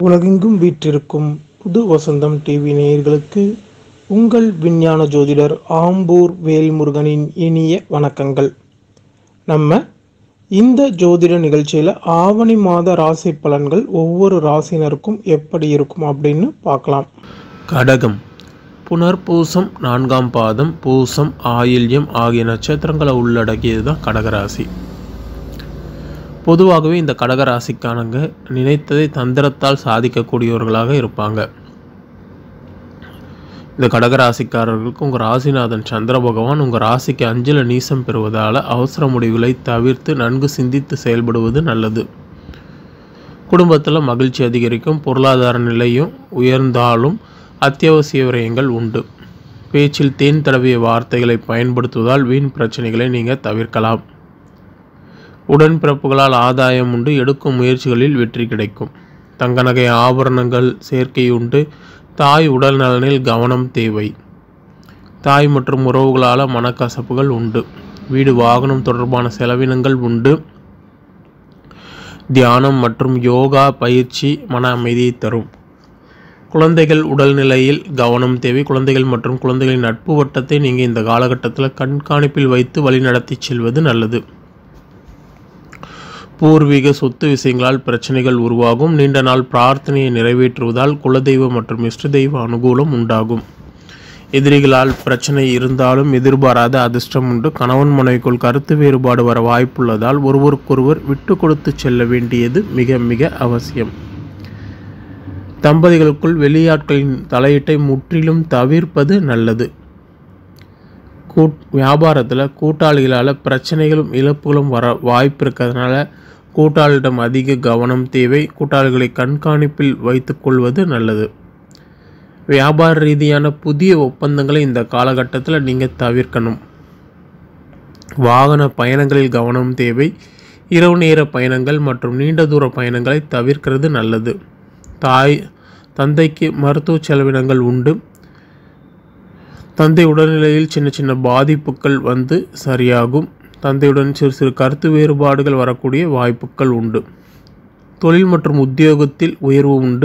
உலகெங்கும் வீற்றிருக்கும் புது வசந்தம் டிவி நேயர்களுக்கு உங்கள் விஞ்ஞான ஜோதிடர் ஆம்பூர் வேல்முருகனின் இனிய வணக்கங்கள் நம்ம இந்த ஜோதிட நிகழ்ச்சியில் ஆவணி மாத ராசி பலன்கள் ஒவ்வொரு ராசினருக்கும் எப்படி இருக்கும் அப்படின்னு பார்க்கலாம் கடகம் புனர்பூசம் நான்காம் பாதம் பூசம் ஆயில்யம் ஆகிய நட்சத்திரங்களை உள்ளடக்கியது தான் கடகராசி பொதுவாகவே இந்த கடகராசிக்கானங்க நினைத்ததை தந்திரத்தால் சாதிக்கக்கூடியவர்களாக இருப்பாங்க இந்த கடகராசிக்காரர்களுக்கு உங்கள் ராசிநாதன் சந்திர பகவான் உங்கள் ராசிக்கு அஞ்சல நீசம் பெறுவதால் அவசர முடிவுகளை தவிர்த்து நன்கு சிந்தித்து செயல்படுவது நல்லது குடும்பத்தில் மகிழ்ச்சி அதிகரிக்கும் பொருளாதார நிலையும் உயர்ந்தாலும் அத்தியாவசிய விரயங்கள் உண்டு பேச்சில் தேன் தடவிய வார்த்தைகளை பயன்படுத்துவதால் வீண் பிரச்சனைகளை நீங்கள் தவிர்க்கலாம் உடன்பிறப்புகளால் ஆதாயம் உண்டு எடுக்கும் முயற்சிகளில் வெற்றி கிடைக்கும் தங்க நகை ஆபரணங்கள் சேர்க்கை உண்டு தாய் உடல் நலனில் கவனம் தேவை தாய் மற்றும் உறவுகளால் மனக்கசப்புகள் உண்டு வீடு வாகனம் தொடர்பான செலவினங்கள் உண்டு தியானம் மற்றும் யோகா பயிற்சி மன அமைதியை தரும் குழந்தைகள் உடல்நிலையில் கவனம் தேவை குழந்தைகள் மற்றும் குழந்தைகளின் நட்பு வட்டத்தை நீங்கள் இந்த காலகட்டத்தில் கண்காணிப்பில் வைத்து வழிநடத்தி செல்வது நல்லது பூர்வீக சொத்து விஷயங்களால் பிரச்சனைகள் உருவாகும் நீண்ட நாள் பிரார்த்தனையை நிறைவேற்றுவதால் குலதெய்வ மற்றும் இஷ்ட தெய்வ அனுகூலம் உண்டாகும் எதிரிகளால் பிரச்சனை இருந்தாலும் எதிர்பாராத அதிர்ஷ்டம் உண்டு கணவன் மனைவிக்குள் கருத்து வேறுபாடு வர வாய்ப்புள்ளதால் ஒருவருக்கொருவர் விட்டு கொடுத்து செல்ல வேண்டியது மிக மிக அவசியம் தம்பதிகளுக்குள் வெளியாட்களின் தலையீட்டை முற்றிலும் தவிர்ப்பது நல்லது கூட் வியாபாரத்தில் கூட்டாளிகளால் பிரச்சனைகளும் இழப்புகளும் வர வாய்ப்பு இருக்கிறதுனால கூட்டாளியிடம் அதிக கவனம் தேவை கூட்டாளிகளை கண்காணிப்பில் வைத்துக்கொள்வது நல்லது வியாபார ரீதியான புதிய ஒப்பந்தங்களை இந்த காலகட்டத்தில் நீங்கள் தவிர்க்கணும் வாகன பயணங்களில் கவனம் தேவை இரவு நேர பயணங்கள் மற்றும் நீண்ட தூர பயணங்களை தவிர்க்கிறது நல்லது தாய் தந்தைக்கு மருத்துவ செலவினங்கள் உண்டு தந்தை உடல்நிலையில் சின்ன சின்ன பாதிப்புகள் வந்து சரியாகும் தந்தையுடன் சிறு சிறு கருத்து வேறுபாடுகள் வரக்கூடிய வாய்ப்புகள் உண்டு தொழில் மற்றும் உத்தியோகத்தில் உயர்வு உண்டு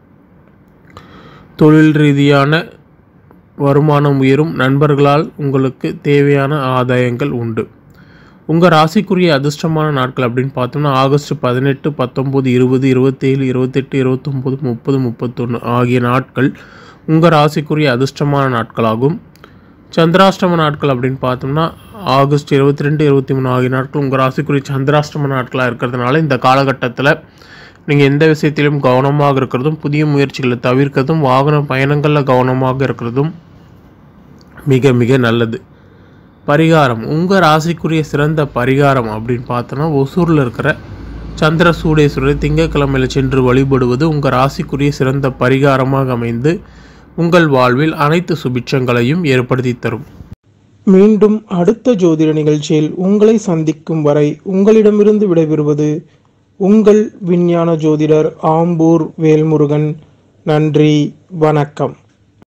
தொழில் ரீதியான வருமானம் உயரும் நண்பர்களால் உங்களுக்கு தேவையான ஆதாயங்கள் உண்டு உங்கள் ராசிக்குரிய அதிர்ஷ்டமான நாட்கள் அப்படின்னு பார்த்தோம்னா ஆகஸ்ட் பதினெட்டு பத்தொம்போது இருபது இருபத்தேழு இருபத்தெட்டு இருபத்தொம்போது முப்பது முப்பத்தொன்று ஆகிய நாட்கள் உங்கள் ராசிக்குரிய அதிர்ஷ்டமான நாட்களாகும் சந்திராஷ்டம நாட்கள் அப்படின்னு பார்த்தோம்னா ஆகஸ்ட் இருபத்தி ரெண்டு இருபத்தி மூணு ஆகிய நாட்கள் உங்கள் ராசிக்குரிய சந்திராஷ்டம நாட்களாக இருக்கிறதுனால இந்த காலகட்டத்தில் நீங்கள் எந்த விஷயத்திலும் கவனமாக இருக்கிறதும் புதிய முயற்சிகளை தவிர்க்கிறதும் வாகன பயணங்களில் கவனமாக இருக்கிறதும் மிக மிக நல்லது பரிகாரம் உங்கள் ராசிக்குரிய சிறந்த பரிகாரம் அப்படின்னு பார்த்தோன்னா ஒசூரில் இருக்கிற சந்திர சூடேஸ்வரர் திங்கட்கிழமையில் சென்று வழிபடுவது உங்கள் ராசிக்குரிய சிறந்த பரிகாரமாக அமைந்து உங்கள் வாழ்வில் அனைத்து சுபிட்சங்களையும் ஏற்படுத்தி தரும் மீண்டும் அடுத்த ஜோதிட நிகழ்ச்சியில் உங்களை சந்திக்கும் வரை உங்களிடமிருந்து விடைபெறுவது உங்கள் விஞ்ஞான ஜோதிடர் ஆம்பூர் வேல்முருகன் நன்றி வணக்கம்